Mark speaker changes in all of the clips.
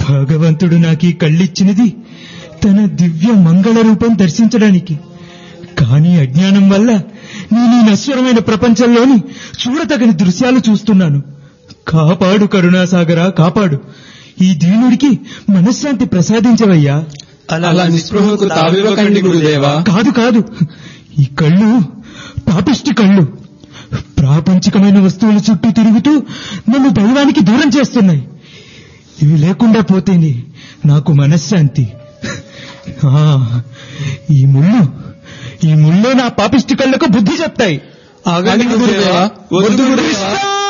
Speaker 1: భగవంతుడు నాకీ కళ్ళిచ్చినది తన దివ్య మంగళ రూపం దర్శించడానికి కానీ అజ్ఞానం వల్ల నేను ఈ నశ్వరమైన ప్రపంచంలోని చూడతగని దృశ్యాలు చూస్తున్నాను కాపాడు కరుణాసాగరా కాపాడు ఈ దీనుడికి మనశ్శాంతి ప్రసాదించవయ్యా
Speaker 2: అలా నిస్పృహకు తావివ్వకండి గురుదేవా
Speaker 1: కాదు కాదు ఈ కళ్ళు పాపిష్టి కళ్ళు ప్రాపంచికమైన వస్తువుల చుట్టూ తిరుగుతూ నన్ను దైవానికి దూరం చేస్తున్నాయి ఇవి లేకుండా పోతేనే నాకు మనశ్శాంతి ఆ, ఈ ముళ్ళు ఈ ముళ్ళే నా పాపిష్టి కళ్ళకు బుద్ధి చెప్తాయి
Speaker 2: ఆగండి గురుదేవా వద్దు గురుదేవా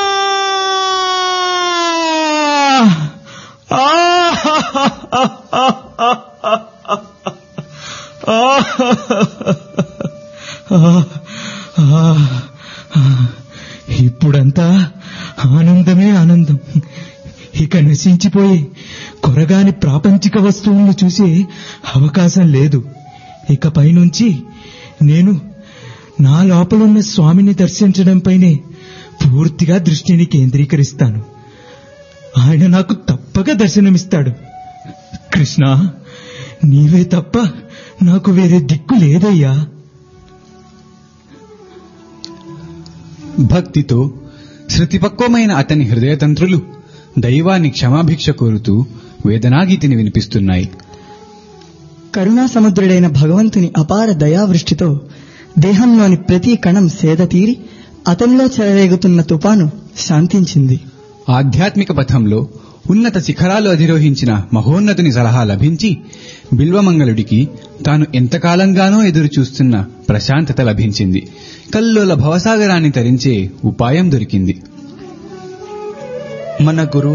Speaker 1: ఇప్పుడంతా ఆనందమే ఆనందం ఇక నశించిపోయి కొరగాని ప్రాపంచిక వస్తువులను చూసే అవకాశం లేదు ఇక పైనుంచి నేను నా లోపలున్న స్వామిని దర్శించడంపైనే పూర్తిగా దృష్టిని కేంద్రీకరిస్తాను ఆయన నాకు తప్పక దర్శనమిస్తాడు కృష్ణ నీవే తప్ప నాకు వేరే దిక్కు లేదయ్యా
Speaker 3: భక్తితో శృతిపక్వమైన అతని హృదయతంత్రులు దైవాన్ని క్షమాభిక్ష కోరుతూ వేదనాగీతిని వినిపిస్తున్నాయి
Speaker 4: కరుణా సముద్రుడైన భగవంతుని అపార దయావృష్టితో దేహంలోని ప్రతి కణం సేద తీరి అతనిలో చెలరేగుతున్న తుపాను శాంతించింది
Speaker 3: ఆధ్యాత్మిక పథంలో ఉన్నత శిఖరాలు అధిరోహించిన మహోన్నతుని సలహా లభించి బిల్వమంగళుడికి తాను ఎంతకాలంగానో ఎదురు చూస్తున్న ప్రశాంతత లభించింది కల్లోల భవసాగరాన్ని తరించే ఉపాయం దొరికింది
Speaker 5: మన గురు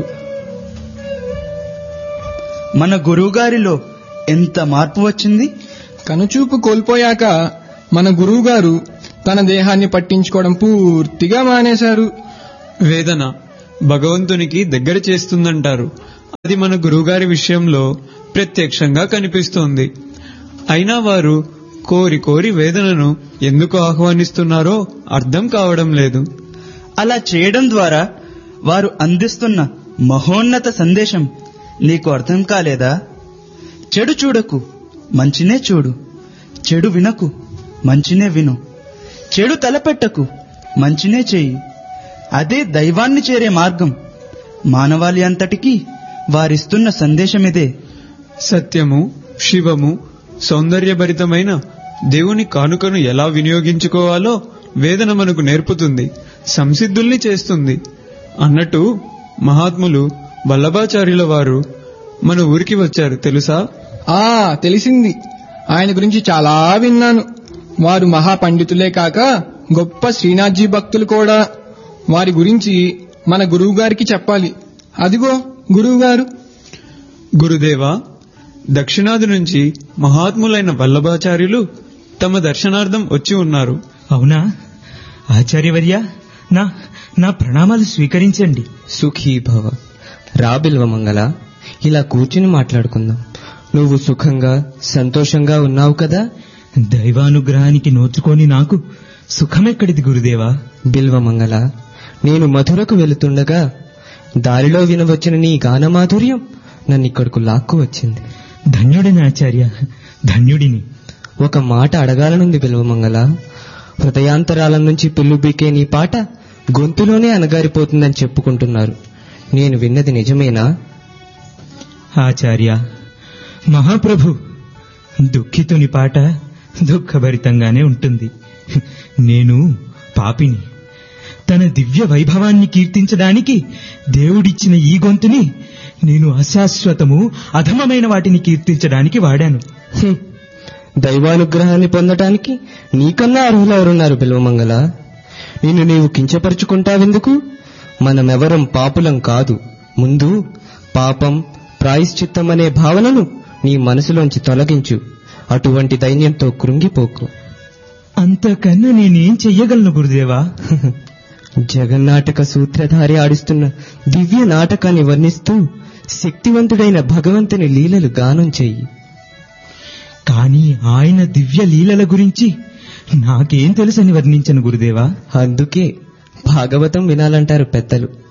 Speaker 5: మన గురువుగారిలో ఎంత మార్పు వచ్చింది
Speaker 2: కనుచూపు కోల్పోయాక మన గురువుగారు తన దేహాన్ని పట్టించుకోవడం పూర్తిగా మానేశారు
Speaker 6: వేదన భగవంతునికి దగ్గర చేస్తుందంటారు అది మన గురువుగారి విషయంలో ప్రత్యక్షంగా కనిపిస్తోంది అయినా వారు కోరి కోరి వేదనను ఎందుకు ఆహ్వానిస్తున్నారో అర్థం కావడం లేదు
Speaker 5: అలా చేయడం ద్వారా వారు అందిస్తున్న మహోన్నత సందేశం నీకు అర్థం కాలేదా చెడు చూడకు మంచినే చూడు చెడు వినకు మంచినే విను చెడు తలపెట్టకు మంచినే చేయి అదే దైవాన్ని చేరే మార్గం మానవాళి అంతటికీ వారిస్తున్న సందేశమిదే
Speaker 6: సత్యము శివము సౌందర్యభరితమైన దేవుని కానుకను ఎలా వినియోగించుకోవాలో వేదన మనకు నేర్పుతుంది సంసిద్ధుల్ని చేస్తుంది అన్నట్టు మహాత్ములు వల్లభాచార్యుల వారు మన ఊరికి వచ్చారు తెలుసా
Speaker 2: ఆ తెలిసింది ఆయన గురించి చాలా విన్నాను వారు మహాపండితులే కాక గొప్ప శ్రీనాథ్జీ భక్తులు కూడా వారి గురించి మన గురువు గారికి చెప్పాలి అదిగో గురువు గారు
Speaker 6: గురుదేవా దక్షిణాది నుంచి మహాత్ములైన వల్లభాచార్యులు తమ దర్శనార్థం వచ్చి ఉన్నారు
Speaker 1: అవునా ఆచార్యవర్య నా నా ప్రణామాలు స్వీకరించండి
Speaker 7: సుఖీ భవ రా బిల్వమంగళ ఇలా కూర్చుని మాట్లాడుకుందాం నువ్వు సుఖంగా సంతోషంగా ఉన్నావు కదా
Speaker 1: దైవానుగ్రహానికి నోచుకొని నాకు సుఖమెక్కడిది గురుదేవా
Speaker 7: బిల్వమంగళ నేను మధురకు వెళుతుండగా దారిలో వినవచ్చిన నీ గానమాధుర్యం నన్ను ఇక్కడకు లాక్కు వచ్చింది
Speaker 1: ధన్యుడిని ఆచార్య ధన్యుడిని
Speaker 7: ఒక మాట అడగాలనుంది బిల్వమంగళ హృదయాంతరాల నుంచి పిల్లుబీకే నీ పాట గొంతులోనే అనగారిపోతుందని చెప్పుకుంటున్నారు నేను విన్నది నిజమేనా
Speaker 1: ఆచార్య మహాప్రభు దుఃఖితుని పాట దుఃఖభరితంగానే ఉంటుంది నేను పాపిని తన దివ్య వైభవాన్ని కీర్తించడానికి దేవుడిచ్చిన ఈ గొంతుని నేను అశాశ్వతము అధమమైన వాటిని కీర్తించడానికి వాడాను
Speaker 7: హ్మ్. దైవానుగ్రహాన్ని పొందటానికి నీకన్నా అర్హులు ఎవరున్నారు బిల్వమంగళ నిన్ను నీవు కించపరుచుకుంటావెందుకు మనమెవరం పాపులం కాదు ముందు పాపం ప్రాయశ్చిత్తం అనే భావనను నీ మనసులోంచి తొలగించు అటువంటి దైన్యంతో కృంగిపోకు
Speaker 1: అంతకన్నా నేనేం చెయ్యగలను గురుదేవా
Speaker 7: జగన్నాటక సూత్రధారి ఆడిస్తున్న దివ్య నాటకాన్ని వర్ణిస్తూ శక్తివంతుడైన భగవంతుని లీలలు గానం చెయ్యి
Speaker 1: కానీ ఆయన దివ్య లీలల గురించి నాకేం తెలుసని వర్ణించను గురుదేవా
Speaker 7: అందుకే భాగవతం వినాలంటారు పెద్దలు